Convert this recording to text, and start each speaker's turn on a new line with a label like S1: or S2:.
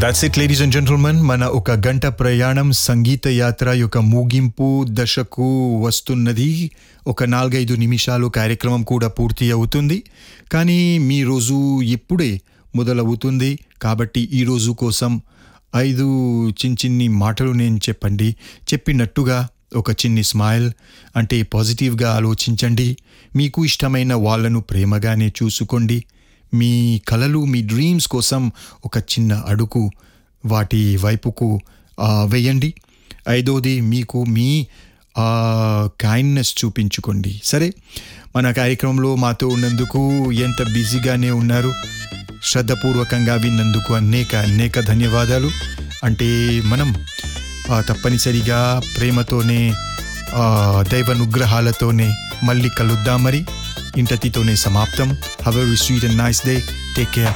S1: that's it ladies and gentlemen మన ఒక గంట ప్రయాణం సంగీత యాత్ర యొక్క ముగింపు దశకు వస్తున్నది ఒక నాలుగైదు నిమిషాలు కార్యక్రమం కూడా పూర్తి అవుతుంది కానీ మీ రోజు ఇప్పుడే మొదలవుతుంది కాబట్టి ఈ రోజు కోసం ఐదు చిన్న చిన్ని మాటలు నేను చెప్పండి చెప్పినట్టుగా ఒక చిన్ని స్మైల్ అంటే పాజిటివ్గా ఆలోచించండి మీకు ఇష్టమైన వాళ్ళను ప్రేమగానే చూసుకోండి మీ కలలు మీ డ్రీమ్స్ కోసం ఒక చిన్న అడుగు వాటి వైపుకు ఆ, వేయండి ఐదోది మీకు మీ కైండ్నెస్ చూపించుకోండి సరే మన కార్యక్రమంలో మాతో ఉన్నందుకు ఎంత బిజీగానే ఉన్నారు శ్రద్ధపూర్వకంగా విన్నందుకు అనేక అనేక ధన్యవాదాలు అంటే మనం ఆ, తప్పనిసరిగా ప్రేమతోనే ఆ, దైవనుగ్రహాలతోనే మళ్ళీ కలుద్దాం మరి ఇంతటితోనే సమాప్తం have a sweet and nice day take care